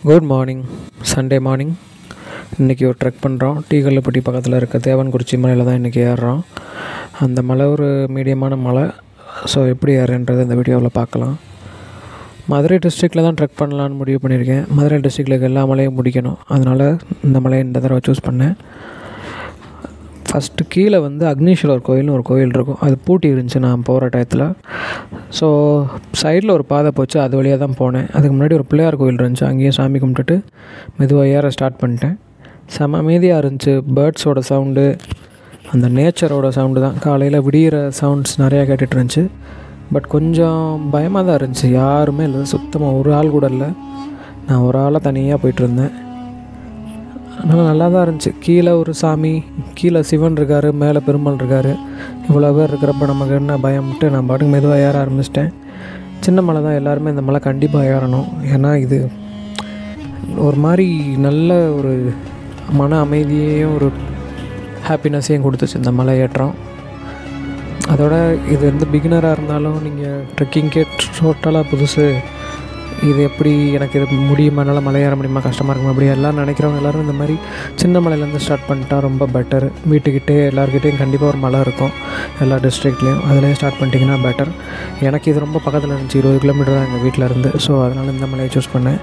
good morning Sunday morning இன்றைக்கி ஒரு trek பண்ணுறோம் டீகல்லுப்பட்டி பக்கத்தில் இருக்க தேவன்குறிச்சி மலையில் தான் இன்றைக்கி ஏறுறோம் அந்த மலை ஒரு மீடியமான மலை ஸோ எப்படி ஏறுன்றது இந்த வீடியோவில் பார்க்கலாம் மதுரை டிஸ்ட்ரிக்டில் தான் ட்ரெக் பண்ணலான்னு முடிவு பண்ணியிருக்கேன் மதுரை டிஸ்ட்ரிக்டில் இருக்க எல்லா மலையும் முடிக்கணும் அதனால் இந்த மலையை இந்த தடவை சூஸ் பண்ணேன் ஃபஸ்ட்டு கீழே வந்து அக்னீஸ்வரர் கோயில்னு ஒரு கோயில் இருக்கும் அது பூட்டி இருந்துச்சு நான் போகிற டயத்தில் ஸோ சைடில் ஒரு பாதை போச்சு அது வழியாக தான் போனேன் அதுக்கு முன்னாடி ஒரு பிள்ளையார் கோயில் இருந்துச்சு அங்கேயும் சாமி கும்பிட்டுட்டு மெதுவாக ஏற ஸ்டார்ட் பண்ணிட்டேன் செம அமைதியாக இருந்துச்சு பேர்ட்ஸோட சவுண்டு அந்த நேச்சரோட சவுண்டு தான் காலையில் விடிகிற சவுண்ட்ஸ் நிறையா கேட்டுட்டு இருந்துச்சு பட் கொஞ்சம் பயமாக தான் இருந்துச்சு யாருமே இல்லை சுத்தமாக ஒரு ஆள் கூட இல்லை நான் ஒரு ஆளாக தனியாக போயிட்டு இருந்தேன் ஆனால் நல்லா தான் இருந்துச்சு கீழே ஒரு சாமி கீழே சிவன் இருக்கார் மேலே பெருமாள் இருக்கார் இவ்வளோ பேர் இருக்கிறப்ப நமக்கு என்ன பயம்ட்டு நான் பாட்டுக்கு மெதுவாக ஏற ஆரம்பிச்சிட்டேன் சின்ன மலை தான் எல்லாருமே இந்த மலை கண்டிப்பாக ஏறணும் ஏன்னா இது ஒரு மாதிரி நல்ல ஒரு மன அமைதியையும் ஒரு ஹாப்பினஸையும் கொடுத்துச்சு இந்த மலை ஏற்றம் அதோட இது வந்து பிகினராக இருந்தாலும் நீங்கள் ட்ரெக்கிங்கே டோட்டலாக புதுசு இது எப்படி எனக்கு இது முடியுமா என்னால் மலை ஏற முடியுமா கஷ்டமாக இருக்குமா அப்படி எல்லாம் நினைக்கிறவங்க எல்லோரும் இந்த மாதிரி சின்ன மலையிலேருந்து ஸ்டார்ட் பண்ணிட்டா ரொம்ப பெட்டர் வீட்டுக்கிட்டே எல்லாருக்கிட்டேயும் கண்டிப்பாக ஒரு மலை இருக்கும் எல்லா டிஸ்ட்ரிக்ட்லேயும் அதுலேயும் ஸ்டார்ட் பண்ணிட்டீங்கன்னா பெட்டர் எனக்கு இது ரொம்ப பக்கத்தில் இருந்துச்சு இருபது கிலோமீட்டர் தான் எங்கள் வீட்டில் இருந்து ஸோ அதனால் இந்த மலையை சூஸ் பண்ணேன்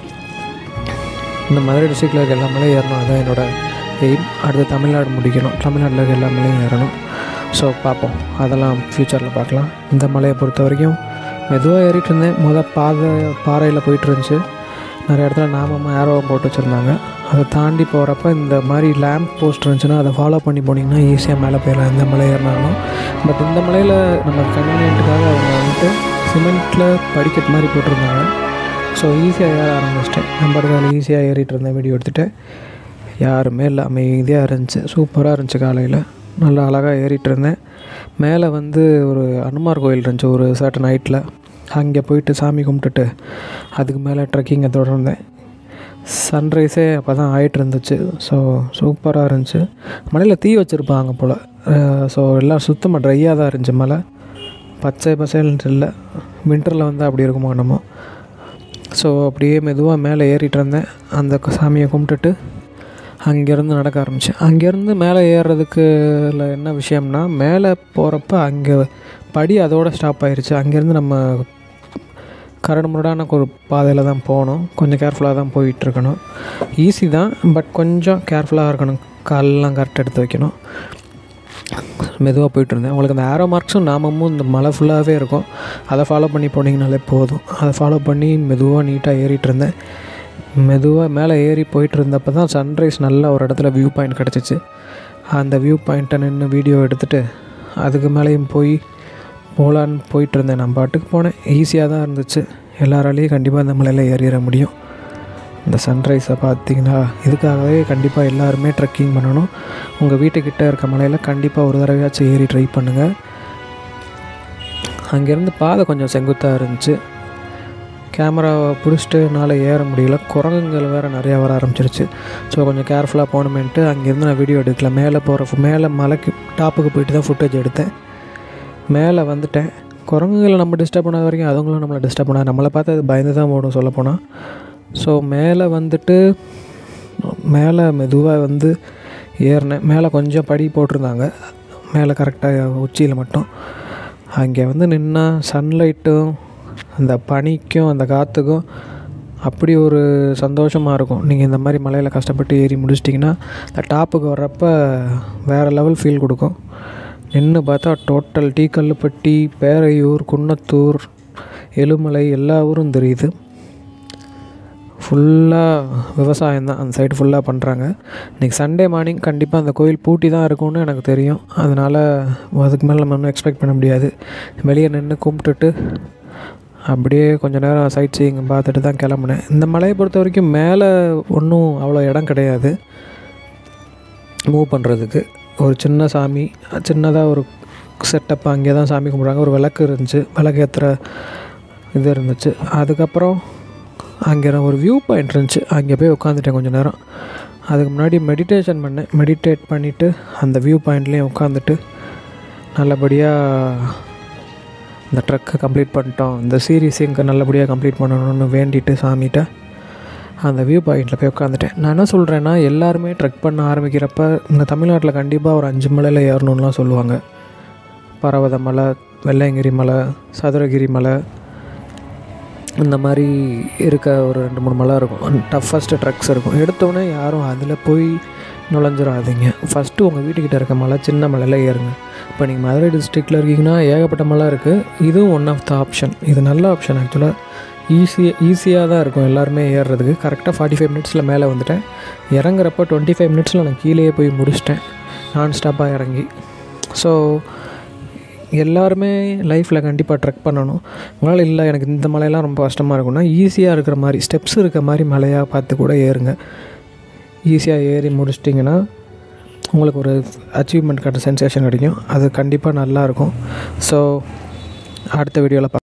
இந்த மதுரை டிஸ்ட்ரிக்டில் இருக்க எல்லா மலையும் ஏறணும் அதுதான் என்னோடய எய்ம் அடுத்து தமிழ்நாடு முடிக்கணும் தமிழ்நாட்டில் இருக்க எல்லா மலையும் ஏறணும் ஸோ பார்ப்போம் அதெல்லாம் ஃப்யூச்சரில் பார்க்கலாம் இந்த மலையை பொறுத்த வரைக்கும் மெதுவாக ஏறிட்டு இருந்தேன் முதல் பாதை பாறையில் போயிட்டு இருந்துச்சு நிறைய இடத்துல நாமமாக ஏரோவை போட்டு வச்சுருந்தாங்க அதை தாண்டி போகிறப்ப இந்த மாதிரி லேம்ப் போஸ்ட் இருந்துச்சுன்னா அதை ஃபாலோ பண்ணி போனீங்கன்னா ஈஸியாக மேலே போயிடலாம் எந்த மலை ஏறினாலும் பட் இந்த மலையில் நம்ம கன்வீனியன்ட்டுக்காக அவங்க வந்துட்டு சிமெண்ட்டில் படிக்கட் மாதிரி போட்டிருந்தாங்க ஸோ ஈஸியாக ஏற ஆரம்பிச்சிட்டேன் நம்பர் காலை ஈஸியாக ஏறிட்டு இருந்தேன் வீடியோ எடுத்துகிட்டு யாருமே இல்லை அமைதியாக இருந்துச்சு சூப்பராக இருந்துச்சு காலையில் நல்லா அழகாக ஏறிட்டு இருந்தேன் மேலே வந்து ஒரு அனுமார் கோயில் இருந்துச்சு ஒரு சர்டன் நைட்டில் அங்கே போயிட்டு சாமி கும்பிட்டுட்டு அதுக்கு மேலே ட்ரெக்கிங்கை தொடர்ந்தேன் சன்ரைஸே அப்போ தான் ஆகிட்டு இருந்துச்சு ஸோ சூப்பராக இருந்துச்சு மலையில் தீ வச்சுருப்பாங்க போல் ஸோ எல்லாம் சுத்தமாக ட்ரையாக தான் இருந்துச்சு மலை பச்சை பசேல்னு இல்லை வின்டரில் வந்து அப்படி இருக்குமோ என்னமோ ஸோ அப்படியே மெதுவாக மேலே ஏறிட்டு இருந்தேன் அந்த சாமியை கும்பிட்டுட்டு அங்கேருந்து நடக்க ஆரம்பித்தேன் அங்கேருந்து மேலே ஏறுறதுக்கு என்ன விஷயம்னா மேலே போகிறப்ப அங்கே படி அதோடு ஸ்டாப் ஆயிடுச்சு அங்கேருந்து நம்ம கரடு முரடான ஒரு பாதையில் தான் போகணும் கொஞ்சம் கேர்ஃபுல்லாக தான் போயிட்டுருக்கணும் ஈஸி தான் பட் கொஞ்சம் கேர்ஃபுல்லாக இருக்கணும் காலெலாம் கரெக்ட் எடுத்து வைக்கணும் மெதுவாக போயிட்டு இருந்தேன் உங்களுக்கு அந்த ஆரோ மார்க்ஸும் நாமமும் இந்த மலை ஃபுல்லாகவே இருக்கும் அதை ஃபாலோ பண்ணி போனீங்கனாலே போதும் அதை ஃபாலோ பண்ணி மெதுவாக நீட்டாக ஏறிட்டு இருந்தேன் மெதுவாக மேலே ஏறி போயிட்டு இருந்தப்போ தான் சன்ரைஸ் நல்லா ஒரு இடத்துல வியூ பாயிண்ட் கிடச்சிச்சு அந்த வியூ பாயிண்ட்டை நின்று வீடியோ எடுத்துகிட்டு அதுக்கு மேலேயும் போய் போகலான்னு போயிட்டு இருந்தேன் நான் பாட்டுக்கு போனேன் ஈஸியாக தான் இருந்துச்சு எல்லாராலையும் கண்டிப்பாக இந்த மலையில் ஏறிட முடியும் இந்த சன்ரைஸை பார்த்தீங்கன்னா இதுக்காகவே கண்டிப்பாக எல்லாருமே ட்ரெக்கிங் பண்ணணும் உங்கள் வீட்டுக்கிட்ட இருக்க மலையில் கண்டிப்பாக ஒரு தடவையாச்சும் ஏறி ட்ரை பண்ணுங்கள் அங்கேருந்து பாதை கொஞ்சம் செங்குத்தாக இருந்துச்சு கேமராவை பிடிச்சிட்டு என்னால் ஏற முடியல குரங்குகள் வேறு நிறையா வர ஆரம்பிச்சிருச்சு ஸோ கொஞ்சம் கேர்ஃபுல்லாக போகணுமேன்ட்டு அங்கேருந்து நான் வீடியோ எடுக்கல மேலே போகிற மேலே மலைக்கு டாப்புக்கு போயிட்டு தான் ஃபுட்டேஜ் எடுத்தேன் மேலே வந்துட்டேன் குரங்குகளை நம்ம டிஸ்டர்ப் பண்ணாத வரைக்கும் அதுங்களும் நம்மளை டிஸ்டர்ப் பண்ணாது நம்மளை பார்த்து அது பயந்து தான் போடும் சொல்லப்போனால் ஸோ மேலே வந்துட்டு மேலே மெதுவாக வந்து ஏறினேன் மேலே கொஞ்சம் படி போட்டிருந்தாங்க மேலே கரெக்டாக உச்சியில் மட்டும் அங்கே வந்து நின்னா சன்லைட்டும் அந்த பனிக்கும் அந்த காற்றுக்கும் அப்படி ஒரு சந்தோஷமாக இருக்கும் நீங்கள் இந்த மாதிரி மலையில் கஷ்டப்பட்டு ஏறி முடிச்சிட்டிங்கன்னா அந்த டாப்புக்கு வர்றப்ப வேறு லெவல் ஃபீல் கொடுக்கும் நின்று பார்த்தா டோட்டல் டீக்கல்லுப்பட்டி பேரையூர் குன்னத்தூர் எழுமலை எல்லா ஊரும் தெரியுது ஃபுல்லாக விவசாயம் தான் அந்த சைடு ஃபுல்லாக பண்ணுறாங்க இன்றைக்கி சண்டே மார்னிங் கண்டிப்பாக அந்த கோயில் பூட்டி தான் இருக்கும்னு எனக்கு தெரியும் அதனால் அதுக்கு மேலே நம்ம ஒன்றும் எக்ஸ்பெக்ட் பண்ண முடியாது வெளியே நின்று கும்பிட்டுட்டு அப்படியே கொஞ்சம் நேரம் சைட் சீயிங் பார்த்துட்டு தான் கிளம்புனேன் இந்த மலையை பொறுத்த வரைக்கும் மேலே ஒன்றும் அவ்வளோ இடம் கிடையாது மூவ் பண்ணுறதுக்கு ஒரு சின்ன சாமி சின்னதாக ஒரு செட்டப் அங்கே தான் சாமி கும்பிட்றாங்க ஒரு விளக்கு இருந்துச்சு விளக்கு ஏற்றுற இது இருந்துச்சு அதுக்கப்புறம் அங்கே ஒரு வியூ பாயிண்ட் இருந்துச்சு அங்கே போய் உட்காந்துட்டேன் கொஞ்சம் நேரம் அதுக்கு முன்னாடி மெடிடேஷன் பண்ணேன் மெடிடேட் பண்ணிவிட்டு அந்த வியூ பாயிண்ட்லேயும் உட்காந்துட்டு நல்லபடியாக இந்த ட்ரக்கை கம்ப்ளீட் பண்ணிட்டோம் இந்த சீரீஸ் இங்கே நல்லபடியாக கம்ப்ளீட் பண்ணணும்னு வேண்டிட்டு சாமிகிட்ட அந்த வியூ பாயிண்டில் போய் உட்காந்துட்டேன் நான் என்ன சொல்கிறேன்னா எல்லாருமே ட்ரெக் பண்ண ஆரம்பிக்கிறப்ப இந்த தமிழ்நாட்டில் கண்டிப்பாக ஒரு அஞ்சு மலையில் ஏறணும்லாம் சொல்லுவாங்க பர்வத மலை வெள்ளையங்கிரி மலை சதுரகிரி மலை இந்த மாதிரி இருக்க ஒரு ரெண்டு மூணு மலை இருக்கும் டஃபஸ்ட்டு ட்ரக்ஸ் இருக்கும் எடுத்தோடனே யாரும் அதில் போய் நுழைஞ்சிடாதீங்க ஃபஸ்ட்டு உங்கள் வீட்டுக்கிட்ட இருக்க மலை சின்ன மலையில் ஏறுங்க இப்போ நீங்கள் மதுரை டிஸ்ட்ரிக்டில் இருக்கீங்கன்னா ஏகப்பட்ட மலை இருக்குது இதுவும் ஒன் ஆஃப் த ஆப்ஷன் இது நல்ல ஆப்ஷன் ஆக்சுவலாக ஈஸியாக ஈஸியாக தான் இருக்கும் எல்லாருமே ஏறுறதுக்கு கரெக்டாக ஃபார்ட்டி ஃபைவ் மினிட்ஸில் மேலே வந்துட்டேன் இறங்குறப்ப டுவெண்ட்டி ஃபைவ் மினிட்ஸில் நான் கீழேயே போய் முடிச்சிட்டேன் நான் ஸ்டாப்பாக இறங்கி ஸோ எல்லாருமே லைஃப்பில் கண்டிப்பாக ட்ரெக் பண்ணணும் உங்களால் இல்லை எனக்கு இந்த மலையெல்லாம் ரொம்ப கஷ்டமாக இருக்கும்னா ஈஸியாக இருக்கிற மாதிரி ஸ்டெப்ஸ் இருக்க மாதிரி மலையாக பார்த்து கூட ஏறுங்க ஈஸியாக ஏறி முடிச்சிட்டிங்கன்னா உங்களுக்கு ஒரு அச்சீவ்மெண்ட் கிடைச்ச சென்சேஷன் கிடைக்கும் அது கண்டிப்பாக நல்லாயிருக்கும் ஸோ அடுத்த வீடியோவில்